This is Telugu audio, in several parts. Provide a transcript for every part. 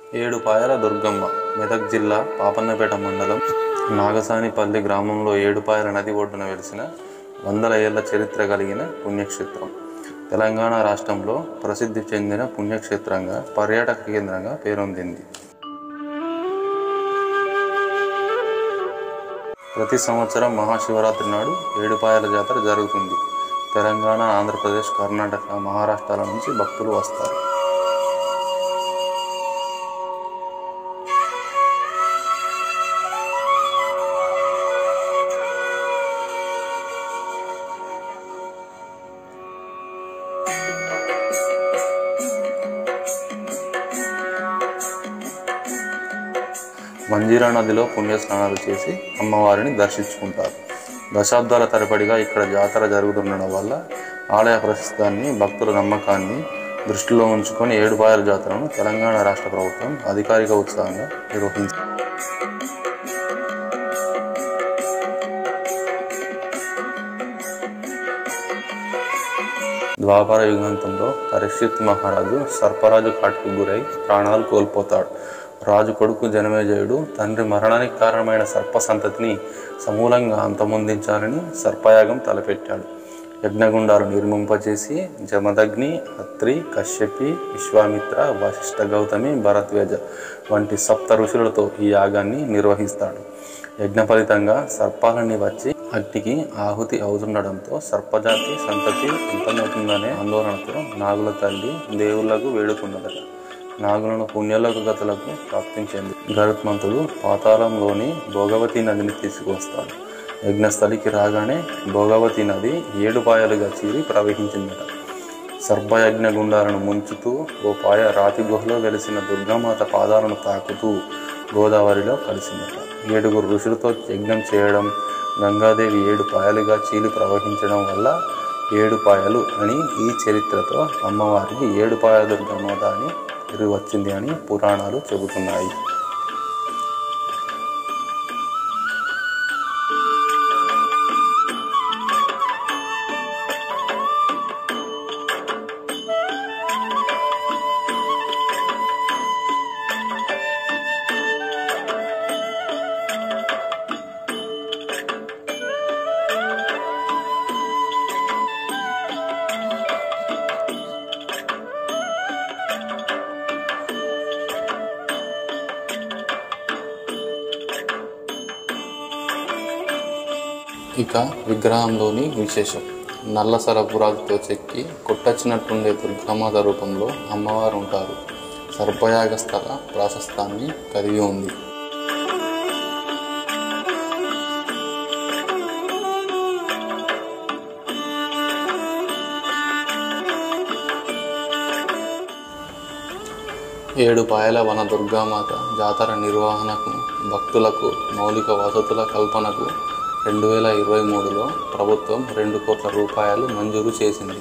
ఏడుపాయల దుర్గమ్మ మెదక్ జిల్లా పాపన్నపేట మండలం నాగసానిపల్లి గ్రామంలో ఏడుపాయల నది ఒడ్డున వెలిసిన వందల ఏళ్ల చరిత్ర కలిగిన పుణ్యక్షేత్రం తెలంగాణ రాష్ట్రంలో ప్రసిద్ధి చెందిన పుణ్యక్షేత్రంగా పర్యాటక కేంద్రంగా పేరొందింది ప్రతి సంవత్సరం మహాశివరాత్రి నాడు ఏడుపాయల జాతర జరుగుతుంది తెలంగాణ ఆంధ్రప్రదేశ్ కర్ణాటక మహారాష్ట్రాల నుంచి భక్తులు వస్తారు మంజీరా నదిలో పుణ్యస్నానాలు చేసి అమ్మవారిని దర్శించుకుంటారు దశాబ్దాల తరబడిగా ఇక్కడ జాతర జరుగుతుండడం వల్ల ఆలయ ప్రసిద్ధాన్ని భక్తుల నమ్మకాన్ని దృష్టిలో ఉంచుకొని ఏడుపాయల జాతరను తెలంగాణ రాష్ట్ర ప్రభుత్వం అధికారిక ఉత్సాహంగా నిర్వహించింది ద్వాపర యుగాంతంలో పరీక్షిత్ మహారాజు సర్పరాజు కాటుకు గురై ప్రాణాలు కోల్పోతాడు రాజు కొడుకు జనమేజయుడు తండ్రి మరణానికి కారణమైన సర్ప సంతతిని సమూలంగా అంతమొందించాలని సర్పయాగం తలపెట్టాడు యజ్ఞగుండాలు నిర్మింపజేసి జమదగ్ని అత్రి కశ్యపి విశ్వామిత్ర వశిష్ఠ గౌతమి భరద్వేజ వంటి సప్త ఋషులతో ఈ యాగాన్ని నిర్వహిస్తాడు యజ్ఞ ఫలితంగా సర్పాలని వచ్చి అగ్నికి ఆహుతి అవుతుండడంతో సర్పజాతి సంతతి అంతమవుతుందనే ఆందోళనతో నాగుల తల్లి దేవుళ్లకు వేడుకున్నదట నాగులను పుణ్యలోక గతులకు ప్రాప్తించింది గరుత్మంతుడు పాతాళంలోని భోగవతి నదిని తీసుకువస్తాడు యజ్ఞస్థలికి రాగానే భోగవతి నది ఏడు పాయలుగా చీరి ప్రవహించిందట సర్పయజ్ఞ గుండాలను ముంచుతూ ఓ పాయ రాతి గుహలో వెలిసిన దుర్గామాత పాదాలను తాకుతూ గోదావరిలో కలిసిందట ఏడుగురు ఋషులతో యజ్ఞం చేయడం గంగాదేవి ఏడు పాయలుగా చీలి ప్రవహించడం వల్ల ఏడు పాయలు అని ఈ చరిత్రతో అమ్మవారికి ఏడు పాయల దుర్గమాత అని పేరు వచ్చింది అని పురాణాలు చెబుతున్నాయి ఇక విగ్రహంలోని విశేషం నల్ల సరపురాలతో చెక్కి కొట్టచ్చినట్టుండే దుర్గామాత రూపంలో అమ్మవారు ఉంటారు సర్పయాగ స్థల ప్రాశస్తాన్ని కలిగి ఉంది ఏడు పాయల వన దుర్గామాత జాతర నిర్వహణకు భక్తులకు మౌలిక వసతుల కల్పనకు రెండు వేల ఇరవై మూడులో ప్రభుత్వం రెండు కోట్ల రూపాయలు మంజూరు చేసింది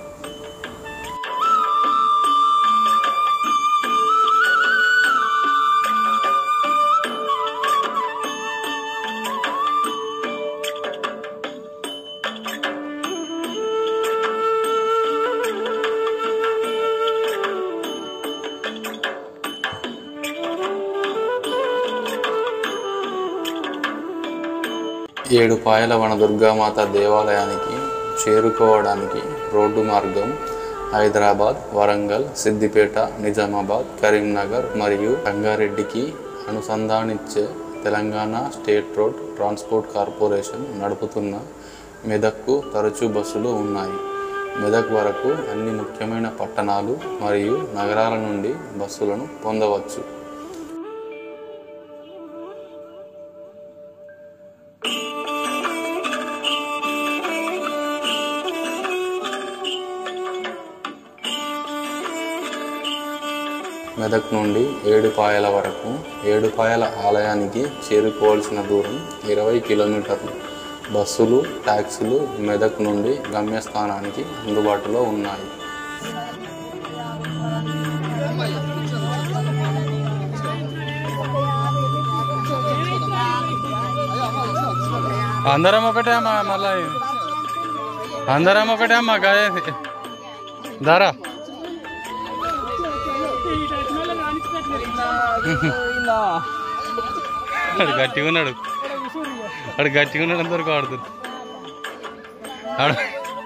ఏడు పాయల వన దుర్గామాత దేవాలయానికి చేరుకోవడానికి రోడ్డు మార్గం హైదరాబాద్ వరంగల్ సిద్దిపేట నిజామాబాద్ కరీంనగర్ మరియు రంగారెడ్డికి అనుసంధానించే Telangana state road transport corporation నడుపుతున్న మెదక్కు తరచూ బస్సులు ఉన్నాయి మెదక్ వరకు అన్ని ముఖ్యమైన పట్టణాలు మరియు నగరాల నుండి బస్సులను పొందవచ్చు మెదక్ నుండి ఏడుపాయల వరకు ఏడుపాయల ఆలయానికి చేరుకోవాల్సిన దూరం ఇరవై కిలోమీటర్లు బస్సులు ట్యాక్సీలు మెదక్ నుండి గమ్యస్థానానికి అందుబాటులో ఉన్నాయి అందరం ఒకటే అమ్మా మళ్ళా ఇది. అందరం ఒకటే అమ్మా గదే ధర వాడు గట్టిగా ఉన్నాడు వాడు గట్టిగా ఉన్నాడు అంతవరకు ఆడుతుంది ఆడు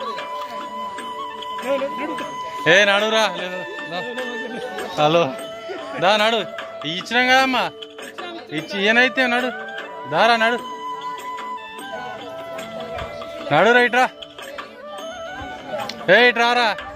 ఏ నడురా లేదు దా. హలో దా నడు ఇచ్చినాం కదమ్మా ఇచ్చి ఈయనైతే నడు దారా నడు నడు రైట్రా ఏ ఇట్రారా